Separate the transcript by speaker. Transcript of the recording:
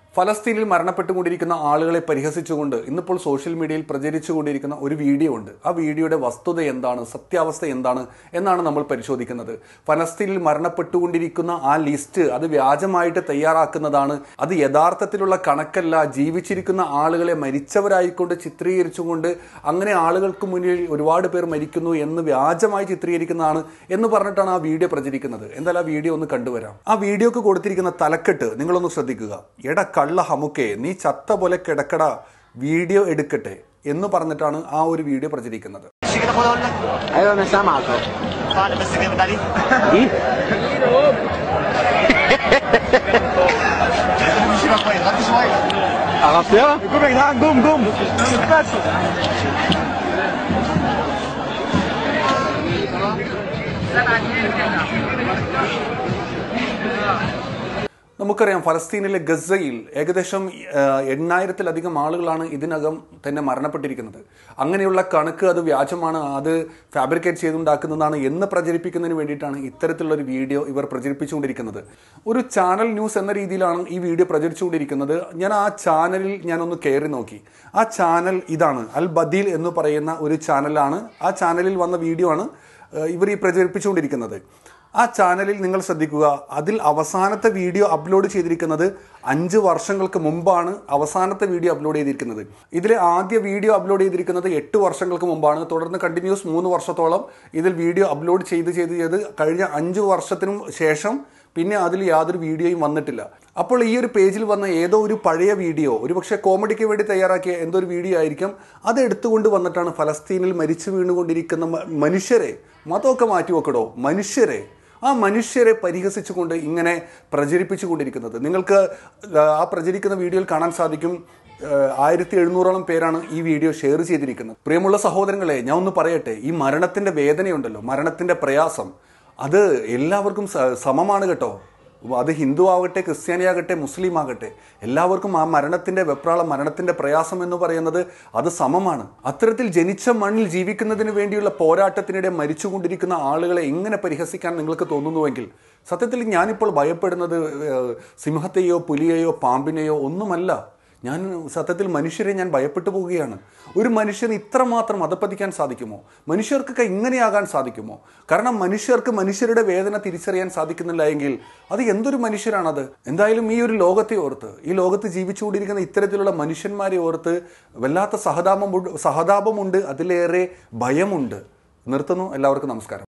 Speaker 1: ഫലസ്തീനിൽ മരണപ്പെട്ടുകൊണ്ടിരിക്കുന്ന ആളുകളെ പരിഹസിച്ചുകൊണ്ട് ഇന്നിപ്പോൾ സോഷ്യൽ മീഡിയയിൽ പ്രചരിച്ചുകൊണ്ടിരിക്കുന്ന ഒരു വീഡിയോ ഉണ്ട് ആ വീഡിയോയുടെ വസ്തുത എന്താണ് സത്യാവസ്ഥ എന്താണ് എന്നാണ് നമ്മൾ പരിശോധിക്കുന്നത് ഫലസ്തീനിൽ മരണപ്പെട്ടുകൊണ്ടിരിക്കുന്ന ആ ലിസ്റ്റ് അത് വ്യാജമായിട്ട് തയ്യാറാക്കുന്നതാണ് അത് യഥാർത്ഥത്തിലുള്ള കണക്കല്ല ജീവിച്ചിരിക്കുന്ന ആളുകളെ മരിച്ചവരായിക്കൊണ്ട് ചിത്രീകരിച്ചുകൊണ്ട് അങ്ങനെ ആളുകൾക്ക് മുന്നിൽ ഒരുപാട് പേർ മരിക്കുന്നു എന്ന് വ്യാജമായി ചിത്രീകരിക്കുന്നതാണ് എന്ന് പറഞ്ഞിട്ടാണ് ആ വീഡിയോ പ്രചരിക്കുന്നത് എന്തായാലും ആ വീഡിയോ ഒന്ന് കണ്ടുവരാം ആ വീഡിയോക്ക് കൊടുത്തിരിക്കുന്ന തലക്കെട്ട് നിങ്ങളൊന്ന് ശ്രദ്ധിക്കുക എട കള്ള ഹമുക്കെ നീ ചത്ത പോലെ കിടക്കട വീഡിയോ എടുക്കട്ടെ എന്ന് പറഞ്ഞിട്ടാണ് ആ ഒരു വീഡിയോ പ്രചരിക്കുന്നത്
Speaker 2: كده خد اقول لك
Speaker 3: ايوه انا سامعك اهو
Speaker 2: بعد بس جامد عليه
Speaker 3: ايه
Speaker 2: شيلها كويس غطي شويه
Speaker 3: اغطيها
Speaker 2: قوم يا جدعان قوم قوم
Speaker 1: നമുക്കറിയാം ഫലസ്തീനിലെ ഗസയിൽ ഏകദേശം ആ, എണ്ണായിരത്തിലധികം ആളുകളാണ് ഇതിനകം തന്നെ മരണപ്പെട്ടിരിക്കുന്നത് അങ്ങനെയുള്ള കണക്ക് അത് വ്യാജമാണ് അത് ഫാബ്രിക്കേറ്റ് ചെയ്തുണ്ടാക്കുന്നതാണ് എന്ന് പ്രചരിപ്പിക്കുന്നതിന് വേണ്ടിയിട്ടാണ് ഇത്തരത്തിലുള്ള ഒരു വീഡിയോ ഇവർ പ്രചരിപ്പിച്ചുകൊണ്ടിരിക്കുന്നത് ഒരു ചാനൽ ന്യൂസ് എന്ന രീതിയിലാണ് ഈ വീഡിയോ പ്രചരിച്ചുകൊണ്ടിരിക്കുന്നത് ഞാൻ ആ ചാനലിൽ ഞാനൊന്ന് കയറി നോക്കി ആ ചാനൽ ഇതാണ് അൽ ബദീൽ എന്ന് പറയുന്ന ഒരു ചാനലാണ് ആ ചാനലിൽ വന്ന വീഡിയോ ആണ് ആ, ഇവർ ഈ പ്രചരിപ്പിച്ചുകൊണ്ടിരിക്കുന്നത് ആ ചാനലിൽ നിങ്ങൾ ശ്രദ്ധിക്കുക അതിൽ അവസാനത്തെ വീഡിയോ അപ്ലോഡ് ചെയ്തിരിക്കുന്നത് അഞ്ച് വർഷങ്ങൾക്ക് മുമ്പാണ് അവസാനത്തെ വീഡിയോ അപ്ലോഡ് ചെയ്തിരിക്കുന്നത് ഇതിലെ ആദ്യ വീഡിയോ അപ്ലോഡ് ചെയ്തിരിക്കുന്നത് എട്ട് വർഷങ്ങൾക്ക് മുമ്പാണ് തുടർന്ന് കണ്ടിന്യൂസ് മൂന്ന് വർഷത്തോളം ഇതിൽ വീഡിയോ അപ്ലോഡ് ചെയ്ത് ചെയ്ത് ചെയ്ത് കഴിഞ്ഞ അഞ്ച് വർഷത്തിനും ശേഷം പിന്നെ അതിൽ യാതൊരു വീഡിയോയും വന്നിട്ടില്ല അപ്പോൾ ഈ ഒരു പേജിൽ വന്ന ഏതോ ഒരു പഴയ വീഡിയോ ഒരുപക്ഷെ കോമഡിക്ക് വേണ്ടി തയ്യാറാക്കിയ എന്തോ ഒരു വീഡിയോ ആയിരിക്കും അത് എടുത്തുകൊണ്ട് വന്നിട്ടാണ് ഫലസ്തീനിൽ മരിച്ചു വീണുകൊണ്ടിരിക്കുന്ന മ- മനുഷ്യരെ മതമൊക്കെ മാറ്റി വെക്കടോ മനുഷ്യരെ ആ മനുഷ്യരെ പരിഹസിച്ചുകൊണ്ട് ഇങ്ങനെ പ്രചരിപ്പിച്ചുകൊണ്ടിരിക്കുന്നത് നിങ്ങൾക്ക് ആ പ്രചരിക്കുന്ന വീഡിയോയിൽ കാണാൻ സാധിക്കും ആയിരത്തി എഴുന്നൂറോളം പേരാണ് ഈ വീഡിയോ ഷെയർ ചെയ്തിരിക്കുന്നത് പ്രിയമുള്ള സഹോദരങ്ങളെ ഞാൻ ഒന്ന് പറയട്ടെ ഈ മരണത്തിന്റെ വേദനയുണ്ടല്ലോ മരണത്തിന്റെ പ്രയാസം അത് എല്ലാവർക്കും സ- സമമാണ് കേട്ടോ അത് ഹിന്ദു ആകട്ടെ ക്രിസ്ത്യാനി ആകട്ടെ മുസ്ലിം ആകട്ടെ എല്ലാവർക്കും ആ മരണത്തിന്റെ വെപ്രാളം മരണത്തിന്റെ പ്രയാസം എന്ന് പറയുന്നത് അത് സമമാണ് അത്തരത്തിൽ ജനിച്ച മണ്ണിൽ ജീവിക്കുന്നതിന് വേണ്ടിയുള്ള പോരാട്ടത്തിനിടെ മരിച്ചുകൊണ്ടിരിക്കുന്ന ആളുകളെ ഇങ്ങനെ പരിഹസിക്കാൻ നിങ്ങൾക്ക് തോന്നുന്നുവെങ്കിൽ സത്യത്തിൽ ഞാനിപ്പോൾ ഭയപ്പെടുന്നത് ഏഹ്, സിംഹത്തെയോ പുലിയെയോ പാമ്പിനെയോ ഒന്നുമല്ല ഞാൻ സത്യത്തിൽ മനുഷ്യരെ ഞാൻ ഭയപ്പെട്ടു പോവുകയാണ് ഒരു മനുഷ്യന് ഇത്രമാത്രം അധപ്പതിക്കാൻ സാധിക്കുമോ മനുഷ്യർക്കൊക്കെ ഇങ്ങനെയാകാൻ സാധിക്കുമോ കാരണം മനുഷ്യർക്ക് മനുഷ്യരുടെ വേദന തിരിച്ചറിയാൻ സാധിക്കുന്നില്ല എങ്കിൽ അത് എന്തൊരു മനുഷ്യരാണത് എന്തായാലും ഈ ഒരു ലോകത്തെ ഓർത്ത് ഈ ലോകത്ത് ജീവിച്ചുകൊണ്ടിരിക്കുന്ന ഇത്തരത്തിലുള്ള മനുഷ്യന്മാരെ ഓർത്ത് വല്ലാത്ത സഹതാപം സഹതാപമുണ്ട് അതിലേറെ ഭയമുണ്ട് നിർത്തുന്നു എല്ലാവർക്കും നമസ്കാരം